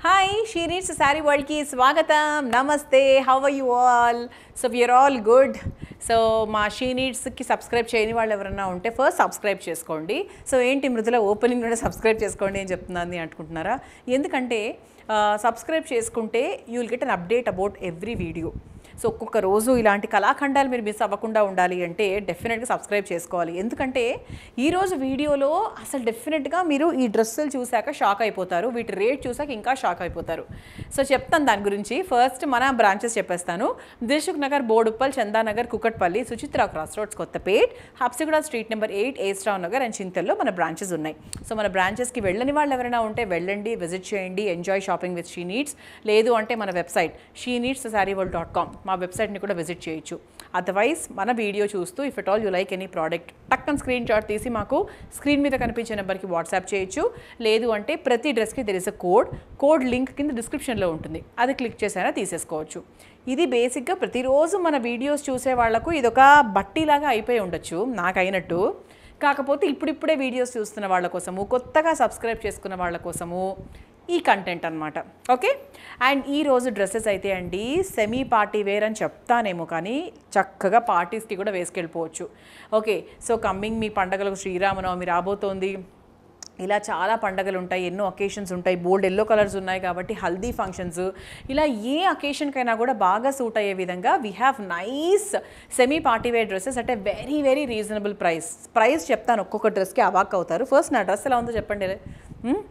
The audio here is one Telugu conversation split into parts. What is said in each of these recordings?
హాయ్ షీ నీడ్స్ శారీ వరల్డ్కి స్వాగతం నమస్తే how are you all so we're all good so మా షీ నీడ్స్కి సబ్స్క్రైబ్ చేయని వాళ్ళు ఎవరైనా ఉంటే ఫస్ట్ సబ్స్క్రైబ్ చేసుకోండి సో ఏంటి మృదుల ఓపెనింగ్ కూడా సబ్స్క్రైబ్ చేసుకోండి అని చెప్తున్నాను అనుకుంటున్నారా ఎందుకంటే సబ్స్క్రైబ్ చేసుకుంటే you will get an update about every video so ఒక్కొక్క రోజు ఇలాంటి కళాఖండాలు మీరు మిస్ అవ్వకుండా ఉండాలి అంటే డెఫినెట్గా సబ్స్క్రైబ్ చేసుకోవాలి ఎందుకంటే ఈరోజు వీడియోలో అసలు డెఫినెట్గా మీరు ఈ డ్రెస్సులు చూశాక షాక్ అయిపోతారు వీటి రేట్ చూసాక ఇంకా షాక్ అయిపోతారు సో చెప్తాను దాని గురించి ఫస్ట్ మన బ్రాంచెస్ చెప్పేస్తాను Dilsukhnagar Boduppal Chandanagar Kukatpally Suchitra cross roads Kothapet Habsiguda street number eight ఏస్ట్రావ్ నగర్ అండ్ చింతల్లో మన బ్రాంచెస్ ఉన్నాయి సో మన బ్రాంచెస్కి వెళ్ళని వాళ్ళు ఎవరైనా ఉంటే వెళ్ళండి విజిట్ చేయండి enjoy shopping with she needs లేదు అంటే మన website she needs sari world dot com మా వెబ్సైట్ని కూడా విజిట్ చేయొచ్చు అదర్వైజ్ మన వీడియో చూస్తూ if at all you like any product టక్కన స్క్రీన్ షాట్ తీసి మాకు స్క్రీన్ మీద కనిపించే నెంబర్కి వాట్సాప్ చేయొచ్చు లేదు అంటే ప్రతి డ్రెస్కి there is a code code link కింద డిస్క్రిప్షన్లో ఉంటుంది అది క్లిక్ చేసైనా తీసేసుకోవచ్చు ఇది బేసిక్గా ప్రతిరోజు మన వీడియోస్ చూసే వాళ్లకు ఇదొక బట్టీలాగా అయిపోయి ఉండొచ్చు నాకు అయినట్టు కాకపోతే ఇప్పుడిప్పుడే వీడియోస్ చూస్తున్న వాళ్ళ కోసము కొత్తగా సబ్స్క్రైబ్ చేసుకున్న వాళ్ళ కోసము ఈ కంటెంట్ అనమాట ఓకే అండ్ ఈ రోజు డ్రెస్సెస్ అయితే అండి సెమీ పార్టీ వేర్ అని చెప్తానేమో కానీ చక్కగా పార్టీస్కి కూడా వేసుకెళ్ళిపోవచ్చు ఓకే సో కమ్మింగ్ మీ పండగలకు శ్రీరామనవమి రాబోతోంది ఇలా చాలా పండగలు ఉంటాయి ఎన్నో అకేషన్స్ ఉంటాయి బోల్డ్ ఎల్లో కలర్స్ ఉన్నాయి కాబట్టి హల్దీ ఫంక్షన్స్ ఇలా ఏ అకేషన్కైనా కూడా బాగా సూట్ అయ్యే విధంగా we have nice semi party wear dresses అంటే very very reasonable price price చెప్తాను ఒక్కొక్క డ్రెస్కి అవాక్ అవుతారు ఫస్ట్ నా డ్రెస్ ఎలా ఉందో చెప్పండి hmm?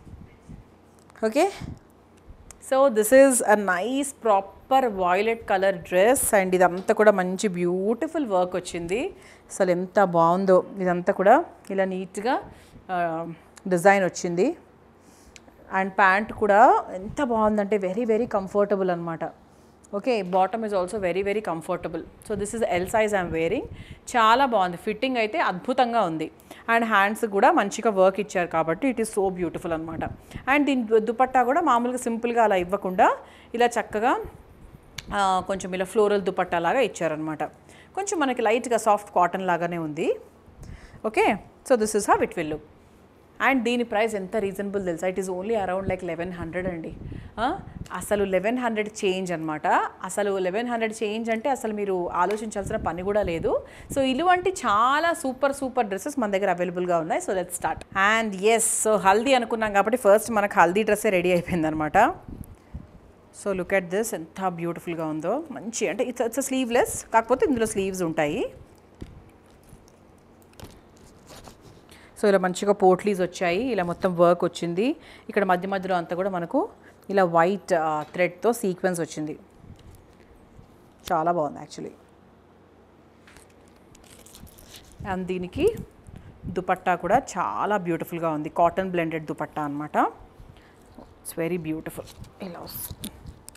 Okay so this is a nice proper violet colour dress and ఇదంతా కూడా మంచి బ్యూటిఫుల్ వర్క్ వచ్చింది అసలు ఎంత బాగుందో ఇదంతా కూడా ఇలా నీట్గా డిజైన్ వచ్చింది అండ్ ప్యాంట్ కూడా ఎంత బాగుందంటే వెరీ వెరీ కంఫర్టబుల్ అనమాట okay bottom is also very very comfortable so this is L size I'm wearing చాలా బాగుంది ఫిట్టింగ్ అయితే అద్భుతంగా ఉంది అండ్ హ్యాండ్స్ కూడా మంచిగా వర్క్ ఇచ్చారు కాబట్టి ఇట్ ఈస్ సో బ్యూటిఫుల్ అనమాట అండ్ దీని దు- దుపట్టా కూడా మామూలుగా సింపుల్గా అలా ఇవ్వకుండా ఇలా చక్కగా ఆ, కొంచెం ఇలా ఫ్లోరల్ దుపట్టా లాగా ఇచ్చారనమాట కొంచెం మనకి లైట్గా సాఫ్ట్ కాటన్ లాగానే ఉంది okay so this is how it will look and దీని ప్రైస్ ఎంత రీజనబుల్ తెలుసా it is only around like eleven hundred అండి ఆ, అసలు లెవెన్ హండ్రెడ్ చేంజ్ అనమాట అసలు లెవెన్ హండ్రెడ్ చేంజ్ అంటే అసలు మీరు ఆలోచించాల్సిన పని కూడా లేదు సో ఇటువంటి చాలా సూపర్ సూపర్ డ్రెస్సెస్ మన దగ్గర అవైలబుల్గా ఉన్నాయి so let start and yes so haldi అనుకున్నాం కాబట్టి ఫస్ట్ మనకు హల్దీ డ్రెస్సే రెడీ అయిపోయింది అనమాట సో లుక్ అట్ దిస్ ఎంత బ్యూటిఫుల్గా ఉందో మంచి అంటే ఇట్స్ ఇట్స్ స్లీవ్లెస్ కాకపోతే ఇందులో స్లీవ్స్ ఉంటాయి సో ఇలా మంచిగా పోట్లీస్ వచ్చాయి ఇలా మొత్తం వర్క్ వచ్చింది ఇక్కడ మధ్య మధ్యలో అంతా కూడా మనకు ఇలా వైట్ థ్రెడ్తో సీక్వెన్స్ వచ్చింది చాలా బాగుంది యాక్చువల్లీ అండ్ దీనికి దుపట్టా కూడా చాలా బ్యూటిఫుల్గా ఉంది కాటన్ బ్లెండెడ్ దుపట్టా అనమాట ఇట్స్ వెరీ బ్యూటిఫుల్ ఇలా వస్తుంది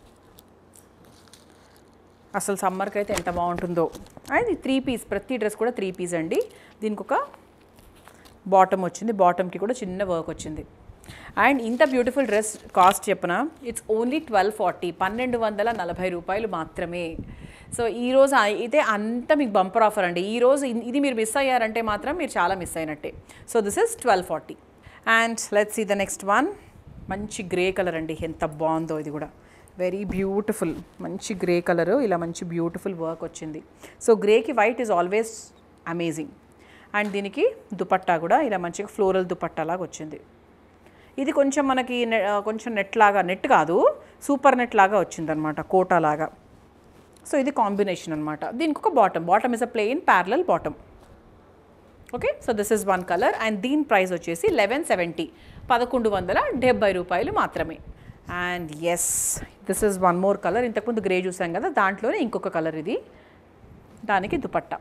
అసలు సమ్మర్కి అయితే ఎంత బాగుంటుందో అండ్ ఇది త్రీ పీస్ ప్రతి డ్రెస్ కూడా త్రీ పీస్ అండి దీనికి ఒక బాటమ్ వచ్చింది బాటమ్కి కూడా చిన్న వర్క్ వచ్చింది అండ్ ఇంత బ్యూటిఫుల్ డ్రెస్ కాస్ట్ చెప్పన ఇట్స్ ఓన్లీ ట్వెల్వ్ ఫార్టీ పన్నెండు వందల నలభై రూపాయలు మాత్రమే సో ఈ రోజు అయితే అంత మీకు బంపర్ ఆఫర్ అండి ఈ రోజు ఇ- ఇది మీరు మిస్ అయ్యారంటే మాత్రం మీరు చాలా మిస్ అయినట్టే so this is twelve forty and let's see the next one మంచి గ్రే కలర్ అండి ఎంత బాగుందో ఇది కూడా వెరీ బ్యూటిఫుల్ మంచి గ్రే కలర్ ఇలా మంచి బ్యూటిఫుల్ వర్క్ వచ్చింది సో గ్రేకి white is always amazing and దీనికి దుపట్టా కూడా ఇలా మంచిగా ఫ్లోరల్ దుపట్టా లాగా వచ్చింది ఇది కొంచెం మనకి నె- ఆ, కొంచెం నెట్ లాగా నెట్ కాదు సూపర్ నెట్ లాగా వచ్చిందనమాట కోటా లాగా సో ఇది కాంబినేషన్ అనమాట దీనికి ఒక bottom bottom is a plain parallel bottom okay so this is one colour and దీని ప్రైస్ వచ్చేసి లెవెన్ సెవెంటీ పదకొండు వందల డెబ్బై రూపాయలు మాత్రమే and yes this is one more colour ఇంతకుముందు గ్రే చూసాం కదా దాంట్లోనే ఇంకొక కలర్ ఇది దానికి దుపట్టా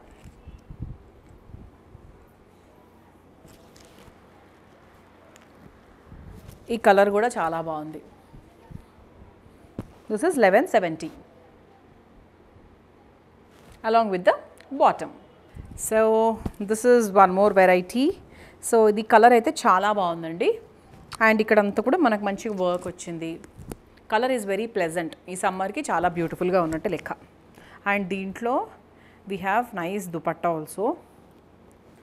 ఈ కలర్ కూడా చాలా బాగుంది this is eleven seventy along with the bottom so this is one more variety so ఇది కలర్ అయితే చాలా బాగుందండి అండ్ ఇక్కడ అంతా కూడా మనకు మంచిగా వర్క్ వచ్చింది కలర్ ఈజ్ వెరీ ప్లెజెంట్ ఈ సమ్మర్కి చాలా బ్యూటిఫుల్గా ఉన్నట్టు లెక్క అండ్ దీంట్లో we have nice dupatta also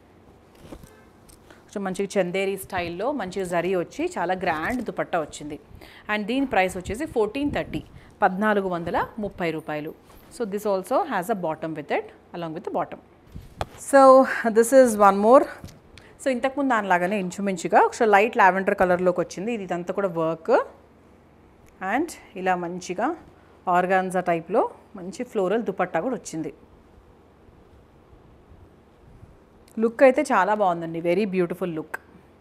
కొంచెం మంచిగా చందేరి స్టైల్లో మంచిగా జరీ వచ్చి చాలా గ్రాండ్ దుపట్టా వచ్చింది అండ్ దీని ప్రైస్ వచ్చేసి ఫోర్టీన్ థర్టీ పద్నాలుగు వందల ముప్పై రూపాయలు so this also has a bottom with it along with bottom so this is one more so ఇంతకుముందు దానిలాగానే ఇంచుమించుగా ఒకసారి లైట్ లావెండర్ కలర్లోకి వచ్చింది ఇది ఇదంతా కూడా వర్క్ అండ్ ఇలా మంచిగా ఆర్గాన్జా టైప్లో మంచి ఫ్లోరల్ దుపట్టా కూడా వచ్చింది లుక్ అయితే చాలా బాగుందండి వెరీ బ్యూటిఫుల్ లుక్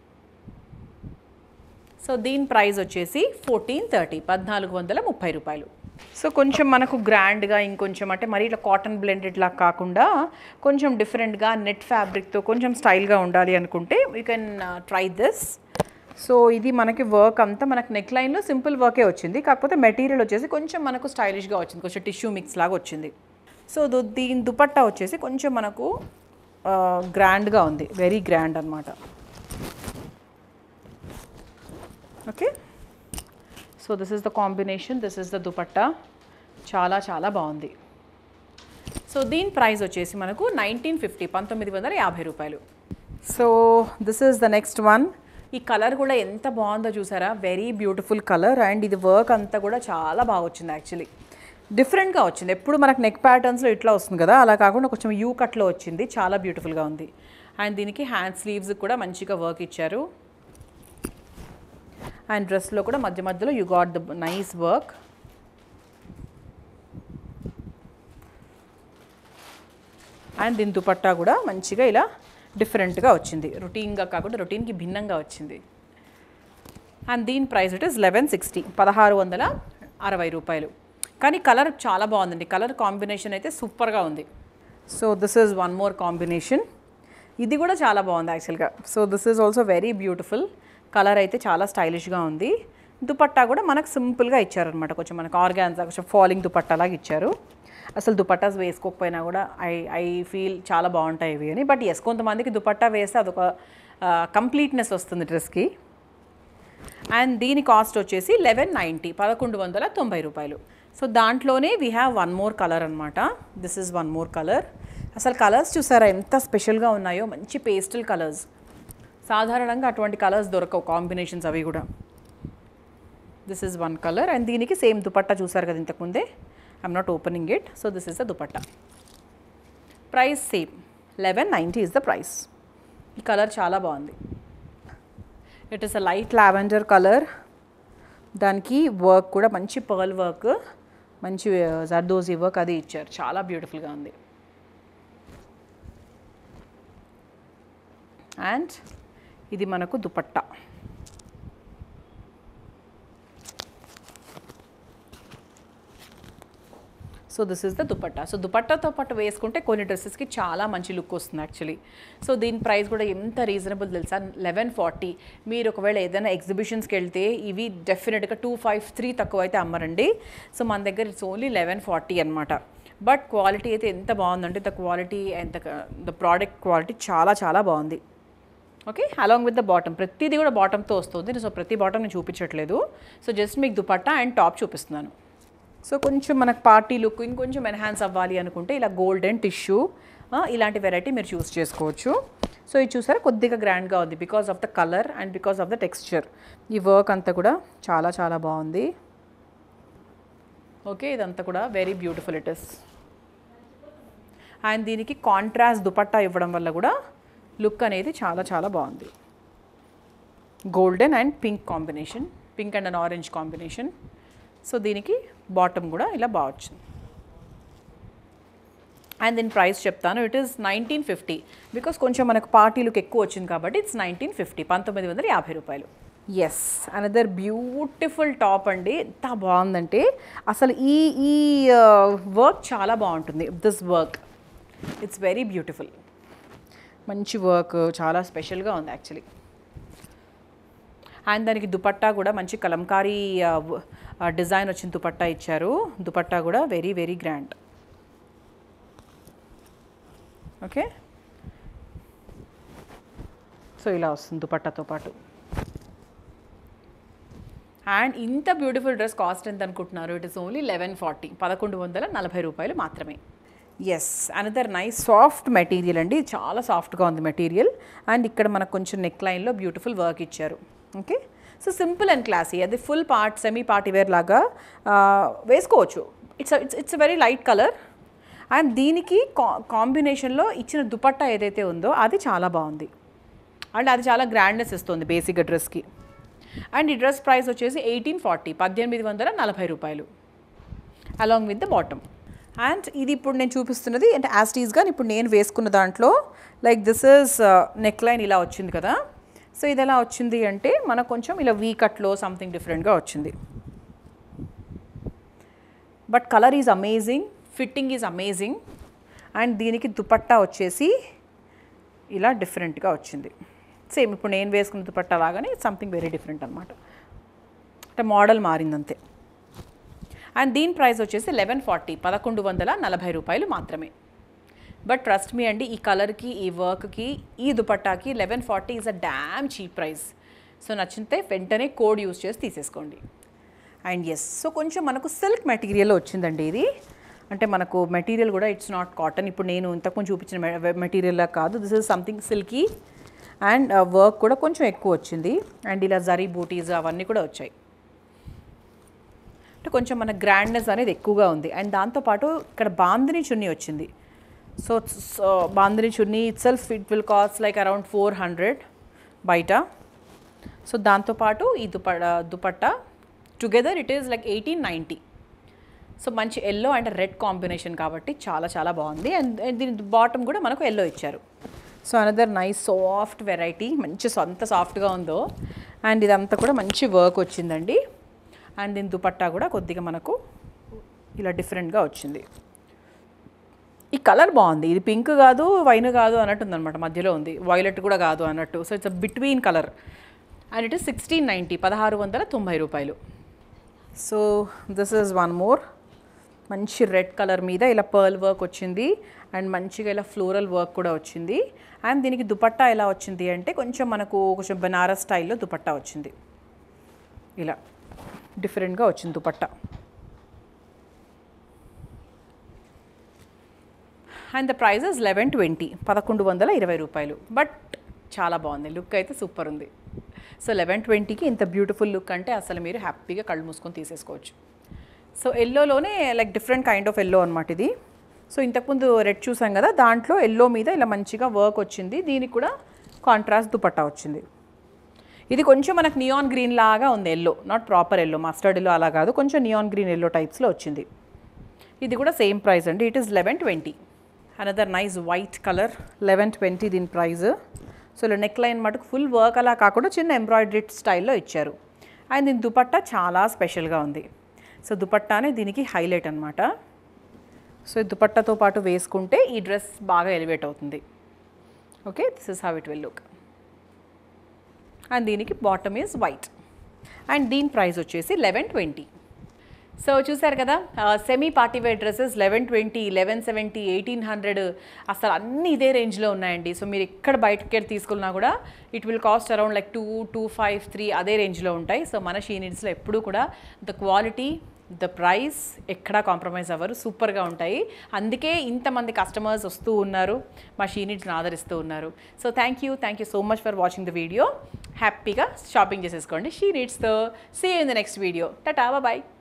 సో దీని ప్రైస్ వచ్చేసి ఫోర్టీన్ థర్టీ పద్నాలుగు వందల ముప్పై రూపాయలు సో కొంచెం మనకు గ్రాండ్గా ఇంకొంచెం అంటే మరీ ఇట్లా కాటన్ బ్లెండెడ్ లా కాకుండా కొంచెం డిఫరెంట్గా నెట్ ఫ్యాబ్రిక్తో కొంచెం స్టైల్గా ఉండాలి అనుకుంటే you can try this so ఇది మనకి వర్క్ అంతా మనకు నెక్ లైన్లో సింపుల్ వర్కే వచ్చింది కాకపోతే మెటీరియల్ వచ్చేసి కొంచెం మనకు స్టైలిష్గా వచ్చింది కొంచెం టిష్యూ మిక్స్ లాగా వచ్చింది సో దు- దీని దుపట్టా వచ్చేసి కొంచెం మనకు గ్రాండ్గా ఉంది వెరీ గ్రాండ్ అనమాట okay so this is the combination this is the dupatta చాలా చాలా బాగుంది సో దీని ప్రైస్ వచ్చేసి మనకు నైన్టీన్ ఫిఫ్టీ పంతొమ్మిది వందల యాభై రూపాయలు so this is the next one ఈ కలర్ కూడా ఎంత బాగుందో చూసారా వెరీ బ్యూటిఫుల్ కలర్ అండ్ ఇది వర్క్ అంతా కూడా చాలా బాగా వచ్చింది యాక్చువల్లీ డిఫరెంట్గా వచ్చింది ఎప్పుడు మనకు నెక్ ప్యాటర్న్స్లో ఇట్లా వస్తుంది కదా అలా కాకుండా కొంచెం యూ కట్లో వచ్చింది చాలా బ్యూటిఫుల్గా ఉంది అండ్ దీనికి హ్యాండ్ స్లీవ్స్ కూడా మంచిగా వర్క్ ఇచ్చారు అండ్ డ్రెస్లో కూడా మధ్య మధ్యలో you got the nice work and దీని దుపట్టా కూడా మంచిగా ఇలా డిఫరెంట్గా వచ్చింది రొటీన్గా కాకుండా రొటీన్కి భిన్నంగా వచ్చింది అండ్ దీని price it is eleven sixty పదహారు వందల అరవై రూపాయలు కానీ కలర్ చాలా బాగుందండి కలర్ కాంబినేషన్ అయితే సూపర్గా ఉంది so this is one more combination ఇది కూడా చాలా బాగుంది యాక్చువల్గా so this is also very beautiful colour అయితే చాలా స్టైలిష్గా ఉంది దుపట్టా కూడా మనకు సింపుల్గా ఇచ్చారనమాట కొంచెం మనకు ఆర్గాన్జా కొంచెం ఫాలింగ్ దుపట్టా లాగా ఇచ్చారు అసలు దుపట్టాస్ వేసుకోకపోయినా కూడా ఐ ఐ ఫీల్ చాలా బాగుంటాయి ఇవి అని బట్ ఎస్ కొంతమందికి దుపట్టా వేస్తే అదొక కంప్లీట్నెస్ వస్తుంది డ్రెస్కి అండ్ దీని కాస్ట్ వచ్చేసి లెవెన్ నైంటీ పదకొండు వందల తొంభై రూపాయలు సో దాంట్లోనే we have one more colour అనమాట this is one more colour అసలు కలర్స్ చూసారా ఎంత స్పెషల్గా ఉన్నాయో మంచి పేస్టల్ కలర్స్ సాధారణంగా అటువంటి కలర్స్ దొరకవు కాంబినేషన్స్ అవి కూడా this is one colour and దీనికి సేమ్ దుపట్టా చూసారు కదా ఇంతకుముందే I'm not opening it so this is the dupatta price same eleven ninety is the price ఈ కలర్ చాలా బాగుంది it is a light lavender colour దానికి వర్క్ కూడా మంచి పర్ల్ వర్క్ మంచి జర్దోజీ వర్క్ అది ఇచ్చారు చాలా బ్యూటిఫుల్గా ఉంది అండ్ ఇది మనకు dupatta so this is the dupatta so దుపట్టాతో పాటు వేసుకుంటే కొన్ని డ్రెస్సెస్కి చాలా మంచి లుక్ వస్తుంది యాక్చువల్లీ సో దీని ప్రైస్ కూడా ఎంత రీజనబుల్ తెలుసా లెవెన్ ఫార్టీ మీరు ఒకవేళ ఏదైనా ఎగ్జిబిషన్స్కి వెళ్తే ఇవి డెఫినెట్గా టూ ఫైవ్ త్రీ తక్కువ అయితే అమ్మరండి సో మన దగ్గర ఇట్స్ ఓన్లీ లెవెన్ ఫార్టీ అనమాట బట్ క్వాలిటీ అయితే ఎంత బాగుందంటే the quality and the product quality చాలా చాలా బాగుంది okay along with the bottom ప్రతిదీ కూడా బాటమ్తో వస్తుంది సో ప్రతి బాటమ్ నేను చూపించట్లేదు సో జస్ట్ మీకు దుపట్టా అండ్ టాప్ చూపిస్తున్నాను సో కొంచెం మనకు పార్టీ లుక్ ఇంకొంచెం ఎన్హాన్స్ అవ్వాలి అనుకుంటే ఇలా గోల్డెన్ టిష్యూ ఇలాంటి వెరైటీ మీరు చూస్ చేసుకోవచ్చు సో ఇది చూసారా కొద్దిగా గ్రాండ్గా ఉంది because of the colour and because of the texture ఈ వర్క్ అంతా కూడా చాలా చాలా బాగుంది ఓకే ఇదంతా కూడా very beautiful it is and దీనికి కాంట్రాస్ట్ దుపట్టా ఇవ్వడం వల్ల కూడా లుక్ అనేది చాలా చాలా బాగుంది golden and pink combination pink and and orange combination so దీనికి బాటమ్ కూడా ఇలా బాగా వచ్చింది అండ్ దీని ప్రైస్ చెప్తాను it is nineteen fifty because కొంచెం మనకు పార్టీ లుక్ ఎక్కువ వచ్చింది కాబట్టి ఇట్స్ నైన్టీన్ ఫిఫ్టీ పంతొమ్మిది వందల యాభై రూపాయలు ఎస్ అనదర్ బ్యూటిఫుల్ టాప్ అండి ఎంత బాగుందంటే అసలు ఈ ఈ వర్క్ చాలా బాగుంటుంది this work it's very beautiful మంచి వర్క్ చాలా స్పెషల్గా ఉంది యాక్చువల్లీ అండ్ దానికి దుపట్టా కూడా మంచి కలంకారీ డిజైన్ వచ్చిన దుపట్టా ఇచ్చారు దుపట్టా కూడా very very grand okay so ఇలా వస్తుంది దుపట్టాతో పాటు అండ్ ఇంత బ్యూటిఫుల్ డ్రెస్ కాస్ట్ ఎంత అనుకుంటున్నారు it is only eleven forty పదకొండు వందల నలభై రూపాయలు మాత్రమే yes another nice soft material అండి చాలా సాఫ్ట్గా ఉంది మెటీరియల్ అండ్ ఇక్కడ మనకు కొంచెం నెక్ లైన్లో బ్యూటిఫుల్ వర్క్ ఇచ్చారు okay so simple and classy అది full part semi party wear లాగా ఆ, వేసుకోవచ్చు it's it's it's very light colour and దీనికి కా కాంబినేషన్లో ఇచ్చిన దుపట్టా ఏదైతే ఉందో అది చాలా బాగుంది అండ్ అది చాలా గ్రాండ్నెస్ ఇస్తుంది బేసిక్గా డ్రెస్కి అండ్ ఈ డ్రెస్ ప్రైస్ వచ్చేసి ఎయిటీన్ ఫార్టీ పద్దెనిమిది వందల నలభై రూపాయలు along with the bottom and ఇది ఇప్పుడు నేను చూపిస్తున్నది అంటే యాస్టీస్గా ఇప్పుడు నేను వేసుకున్న దాంట్లో like this is neck line ఇలా వచ్చింది కదా సో ఇది ఎలా వచ్చింది అంటే మనకు కొంచెం ఇలా వీ కట్లో సంథింగ్ డిఫరెంట్గా వచ్చింది but colour is amazing fitting is amazing and దీనికి దుపట్టా వచ్చేసి ఇలా డిఫరెంట్గా వచ్చింది సేమ్ ఇప్పుడు నేను వేసుకున్న దుపట్టా లాగానే సంథింగ్ వెరీ డిఫరెంట్ అనమాట అంటే మోడల్ మారిందంతే అండ్ దీని ప్రైస్ వచ్చేసి లెవెన్ ఫార్టీ పదకొండు వందల నలభై రూపాయలు మాత్రమే బట్ ట్రస్ట్ మీ అండి ఈ కలర్కి ఈ వర్క్కి ఈ దుపట్టాకి eleven forty is a damn cheap price so నచ్చితే వెంటనే కోడ్ యూస్ చేసి తీసేసుకోండి అండ్ ఎస్ సో కొంచెం మనకు సిల్క్ మెటీరియల్ వచ్చిందండి ఇది అంటే మనకు మెటీరియల్ కూడా ఇట్స్ నాట్ కాటన్ ఇప్పుడు నేను ఇంతకుముందు చూపించిన మెటీరియల్ కాదు this is something silky and work కూడా కొంచెం ఎక్కువ వచ్చింది అండ్ ఇలా జరీ బూటీస్ అవన్నీ కూడా వచ్చాయి అంటే కొంచెం మన గ్రాండ్నెస్ అనేది ఎక్కువగా ఉంది అండ్ దాంతోపాటు ఇక్కడ బాందిని చున్నీ వచ్చింది so so bandhani chunni itself it will cost like around four hundred బయట సో దాంతోపాటు ఈ దుప dupatta together it is like eighteen ninety so మంచి ఎల్లో అండ్ రెడ్ కాంబినేషన్ కాబట్టి చాలా చాలా బాగుంది అండ్ దీని బాటమ్ కూడా మనకు ఎల్లో ఇచ్చారు so another nice soft variety మంచి సొంత సాఫ్ట్గా ఉందో అండ్ ఇదంతా కూడా మంచి వర్క్ వచ్చిందండి అండ్ దీని దుపట్టా కూడా కొద్దిగా మనకు ఇలా డిఫరెంట్గా వచ్చింది ఈ కలర్ బాగుంది ఇది పింక్ కాదు వైన్ కాదు అన్నట్టు ఉందన్నమాట మధ్యలో ఉంది వైలెట్ కూడా కాదు అన్నట్టు so it's between colour and it is sixteen ninety పదహారు వందల తొంభై రూపాయలు so this is one more మంచి రెడ్ కలర్ మీద ఇలా పర్ల్ వర్క్ వచ్చింది అండ్ మంచిగా ఇలా ఫ్లోరల్ వర్క్ కూడా వచ్చింది అండ్ దీనికి దుపట్టా ఎలా వచ్చింది అంటే కొంచెం మనకు కొంచెం బనారస్ స్టైల్లో దుపట్టా వచ్చింది ఇలా డిఫరెంట్గా వచ్చింది dupatta and the prices eleven twenty పదకొండు వందల ఇరవై రూపాయలు బట్ చాలా బాగుంది లుక్ అయితే సూపర్ ఉంది సో లెవెన్ ట్వంటీకి ఇంత బ్యూటిఫుల్ లుక్ అంటే అసలు మీరు హ్యాపీగా కళ్ళు మూసుకొని తీసేసుకోవచ్చు సో ఎల్లోలోనే like different kind of yellow అనమాట ఇది సో ఇంతకుముందు రెడ్ చూసాం కదా దాంట్లో ఎల్లో మీద ఇలా మంచిగా వర్క్ వచ్చింది దీనికి కూడా కాంట్రాస్ట్ దుపట్టా వచ్చింది ఇది కొంచెం మనకు నియాన్ గ్రీన్ లాగా ఉంది yellow not proper yellow mustard yellow అలా కాదు కొంచెం నియాన్ గ్రీన్ ఎల్లో టైప్స్లో వచ్చింది ఇది కూడా సేమ్ ప్రైస్ అండి it is eleven twenty another nice white colour eleven twenty దీని ప్రైస్ సో ఇలా నెక్ లైన్ మటుకు ఫుల్ వర్క్ అలా కాకుండా చిన్న ఎంబ్రాయిడరీ స్టైల్లో ఇచ్చారు అండ్ దీని దుపట్టా చాలా స్పెషల్గా ఉంది సో దుపట్టానే దీనికి హైలైట్ అనమాట సో ఈ దుపట్టాతో పాటు వేసుకుంటే ఈ డ్రెస్ బాగా ఎలివేట్ అవుతుంది okay this is how it will look and దీనికి బాటమ్ ఈజ్ వైట్ అండ్ దీని ప్రైస్ వచ్చేసి లెవెన్ ట్వంటీ సో చూసారు కదా semi party wear dresses eleven twenty eleven seventy eighteen hundred అసలు అన్నీ ఇదే రేంజ్లో ఉన్నాయండి సో మీరు ఎక్కడ బయటకి వెళ్ళి తీసుకున్నా కూడా it will cost around like two two five three అదే రేంజ్లో ఉంటాయి సో మన షీనిడ్స్లో ఎప్పుడూ కూడా ద క్వాలిటీ ద ప్రైస్ ఎక్కడా కాంప్రమైజ్ అవ్వరు సూపర్గా ఉంటాయి అందుకే ఇంతమంది కస్టమర్స్ వస్తూ ఉన్నారు మా షీనిడ్స్ని ఆదరిస్తూ ఉన్నారు so thank you thank you so much for watching the video హ్యాపీగా షాపింగ్ చేసేసుకోండి షీ నీడ్స్తో see in the next video tata bye